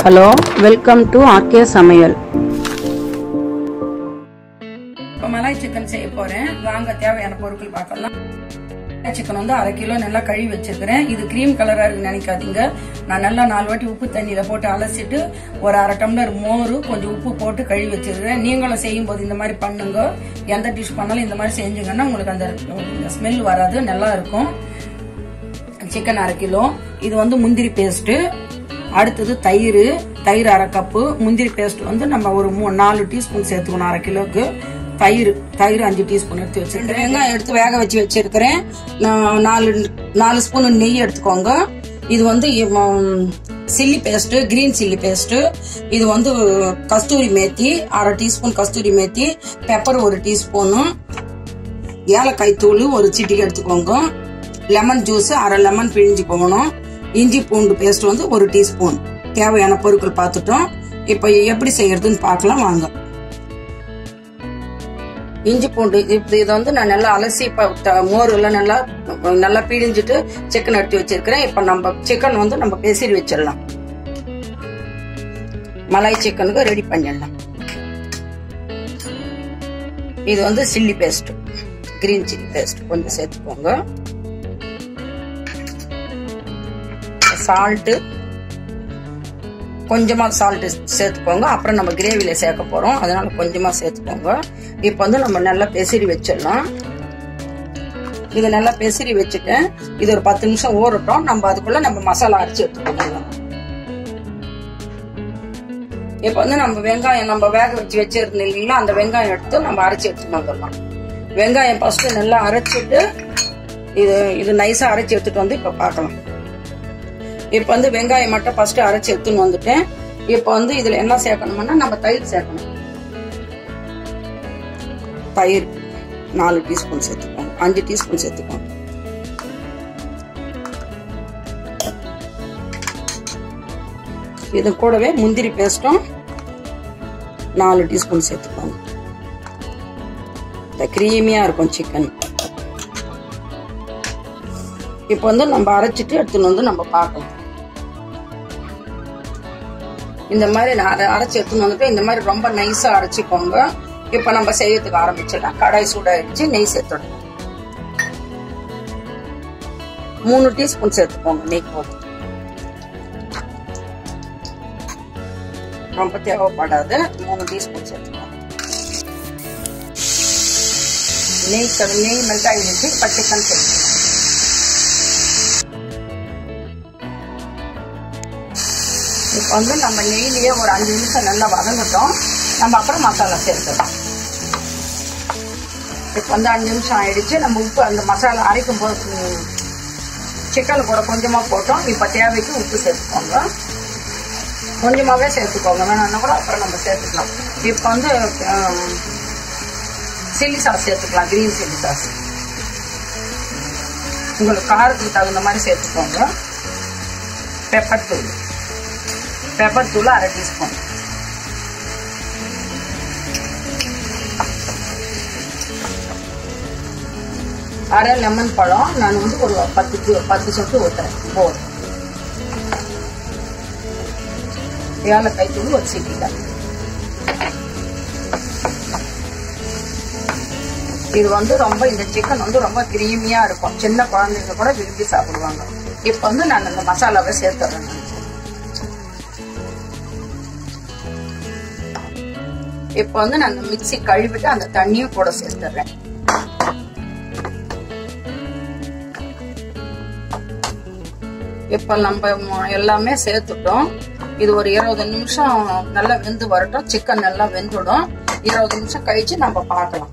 hello welcome to RK சமையல் இப்போ Malay chicken செய்ய போறேன் வாங்க தேவையான பொருட்கள் பார்க்கலாம் மலாய் சிக்கன் வந்து அரை கிலோ நல்லா கழுவி வச்சிருக்கிறேன் இது கிரீம் கலரா இருக்கு நினைக்காதீங்க நான் நல்லா நாலு வாட்டி உப்பு தண்ணியில போட்டு அலசிட்டு ஒரு அரை டம்ளர் மோர் கொஞ்சம் உப்பு போட்டு கழுவி வச்சிருக்கிறேன் நீங்களும் செய்யும் போது இந்த மாதிரி பண்ணுங்க எந்த டிஷ் பண்ணாலும் இந்த மாதிரி செஞ்சீங்கன்னா உங்களுக்கு அந்த ஸ்மெல் வராது நல்லா இருக்கும் சிக்கன் அரை கிலோ இது வந்து முந்திரி பேஸ்ட் அடுத்தது தயிர் தயிர் அரை கப்பு முந்திரி பேஸ்ட் வந்து நம்ம ஒரு மூ நாலு டீஸ்பூன் சேர்த்துக்கணும் அரை கிலோக்கு தயிர் தயிர் அஞ்சு டீஸ்பூன் எடுத்து வச்சிருக்கேன் வெங்காயம் எடுத்து வேக வச்சு வச்சிருக்கிறேன் நான் நாலு நாலு ஸ்பூன் நெய் எடுத்துக்கோங்க இது வந்து chilli paste green chilli paste இது வந்து கஸ்தூரி மேத்தி அரை டீஸ்பூன் கஸ்தூரி மேத்தி பெப்பர் ஒரு டீஸ்பூனு ஏலக்காய் தூள் ஒரு சிட்டிக்கு எடுத்துக்கோங்க லெமன் ஜூஸ் அரை லெமன் பிழிஞ்சு போகணும் இஞ்சி பூண்டு பேஸ்ட் வந்து ஒரு டீஸ்பூன் தேவையான பொருட்கள் பார்த்துட்டோம் இப்போ எப்படி செய்யறதுன்னு பார்க்கலாம் வாங்க இஞ்சி பூண்டு இது இது வந்து நான் நல்லா அலசி இப்போ மோர் எல்லாம் நல்லா நல்லா பிழிஞ்சிட்டு சிக்கன் எடுத்து வச்சிருக்கிறேன் இப்போ நம்ம சிக்கன் வந்து நம்ம பெசிரி வச்சிடலாம் மலாய் சிக்கனுக்கு ரெடி பண்ணிடலாம் இது வந்து chilli paste green chilli paste கொஞ்சம் சேர்த்துக்கோங்க சால்ட்டு கொஞ்சமா சால்ட் சேர்த்துக்கோங்க அப்புறம் நம்ம கிரேவில சேர்க்க போறோம் அதனால கொஞ்சமா சேர்த்துக்கோங்க இப்போ வந்து நம்ம நல்லா பெசிரி வச்சிடலாம் இதை நல்லா பெசிரி வச்சுட்டேன் இது ஒரு பத்து நிமிஷம் ஊறட்டும் நம்ம அதுக்குள்ள நம்ம மசாலா அரைச்சி எடுத்துக்கோங்க இப்போ வந்து நம்ம வெங்காயம் நம்ம வேக வச்சு வச்சிருந்தோம் இல்லைங்களா அந்த வெங்காயம் எடுத்து நம்ம அரைச்சி எடுத்துட்டு வந்துடலாம் வெங்காயம் ஃபர்ஸ்ட் நல்லா அரைச்சிட்டு இது இது நைஸா அரைச்சி எடுத்துட்டு வந்து இப்ப பார்க்கலாம் இப்போ வந்து வெங்காயம் மட்டும் ஃபர்ஸ்ட் அரைச்சி எடுத்துன்னு வந்துட்டேன் இப்போ வந்து இதுல என்ன சேர்க்கணும்னா நம்ம தயிர் சேர்க்கணும் தயிர் நாலு டீஸ்பூன் சேர்த்துக்கோங்க அஞ்சு டீஸ்பூன் சேர்த்துக்கோங்க இது கூடவே முந்திரி பேஸ்ட்டும் நாலு டீஸ்பூன் சேர்த்துக்கோங்க இந்த கிரீமியா இருக்கும் சிக்கன் இப்போ வந்து நம்ம அரைச்சிட்டு எடுத்துன்னு வந்து நம்ம பார்க்கலாம் இந்த மாதிரி நான் அரைச்சி எடுத்துன்னு வந்துட்டு இந்த மாதிரி ரொம்ப நைஸா அரைச்சிக்கோங்க இப்போ நம்ம செய்யறதுக்கு ஆரம்பிச்சிடலாம் கடாய் சூடாயிடுச்சு நெய் சேர்த்துடணும் மூணு டீஸ்பூன் சேர்த்துக்கோங்க நெய் போதும் ரொம்ப தேவைப்படாது மூணு டீஸ்பூன் சேர்த்துக்கோங்க நெய் நெய் மெல்ட் ஆகிடுச்சு இப்போ சிக்கன் சேர்த்துக்கோங்க இப்போ வந்து நம்ம நெய்லியே ஒரு அஞ்சு நிமிஷம் நல்லா வதங்கட்டும் நம்ம அப்புறம் மசாலா சேர்த்துக்கலாம் இப்போ வந்து அஞ்சு நிமிஷம் ஆயிடுச்சு நம்ம உப்பு அந்த மசாலா அரைக்கும் போது சிக்கன் கூட கொஞ்சமாக போட்டோம் இப்போ தேவைக்கு உப்பு சேர்த்துக்கோங்க கொஞ்சமாகவே சேர்த்துக்கோங்க வேணும்னா கூட அப்புறம் நம்ம சேர்த்துக்கலாம் இப்போ வந்து சில்லி சாஸ் சேர்த்துக்கலாம் கிரீன் சில்லி சாஸ் உங்களுக்கு காரத்துக்கு தகுந்த மாதிரி சேர்த்துக்கோங்க பெப்பர் தூள் பெப்பர் தூள் அரை டீஸ்பூன் அரை லெமன் பழம் நான் வந்து ஒரு பத்து பத்து சொட்டு ஊற்றுறேன் போதும் ஏலக்காய் தூள் ஒரு சிட்டில இது வந்து ரொம்ப இந்த சிக்கன் வந்து ரொம்ப கிரீமியா இருக்கும் சின்ன குழந்தைங்க கூட விரும்பி சாப்பிடுவாங்க இப்போ வந்து நான் இந்த மசாலாவை சேர்த்துறேன் இப்போ வந்து நான் மிக்சி கழுவிட்டு அந்த தண்ணியும் கூட சேர்த்துறேன் இப்ப நம்ம எல்லாமே சேர்த்துட்டோம் இது ஒரு இருபது நிமிஷம் நல்லா வெந்து வரட்டும் சிக்கன் நல்லா வெந்துடும் இருபது நிமிஷம் கழிச்சு நம்ம பார்க்கலாம்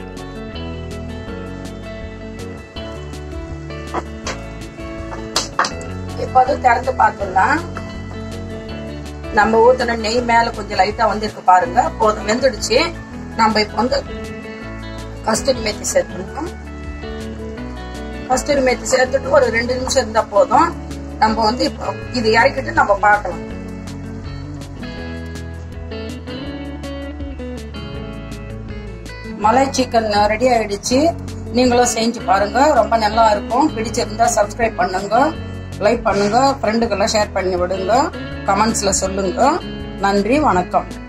இப்ப அது திறந்து பார்த்துடலாம் நம்ம ஊத்துன நெய் மேல கொஞ்சம் லைட்டா வந்துருக்கு பாருங்க போதும் வெந்துடுச்சு நம்ம இப்ப வந்து கஸ்தூரி மேத்தி சேர்த்துக்கணும் கஸ்தூரி மேத்தி சேர்த்துட்டு ஒரு ரெண்டு நிமிஷம் இருந்தா போதும் நம்ம வந்து இப்போ இது இறக்கிட்டு நம்ம பார்க்கலாம் மலை சிக்கன் ரெடி ஆயிடுச்சு நீங்களும் செஞ்சு பாருங்க ரொம்ப நல்லா இருக்கும் பிடிச்சிருந்தா சப்ஸ்கிரைப் பண்ணுங்க லைக் பண்ணுங்க ஃப்ரெண்டுக்கெல்லாம் ஷேர் பண்ணி விடுங்க கமெண்ட்ஸ்ல சொல்லுங்க நன்றி வணக்கம்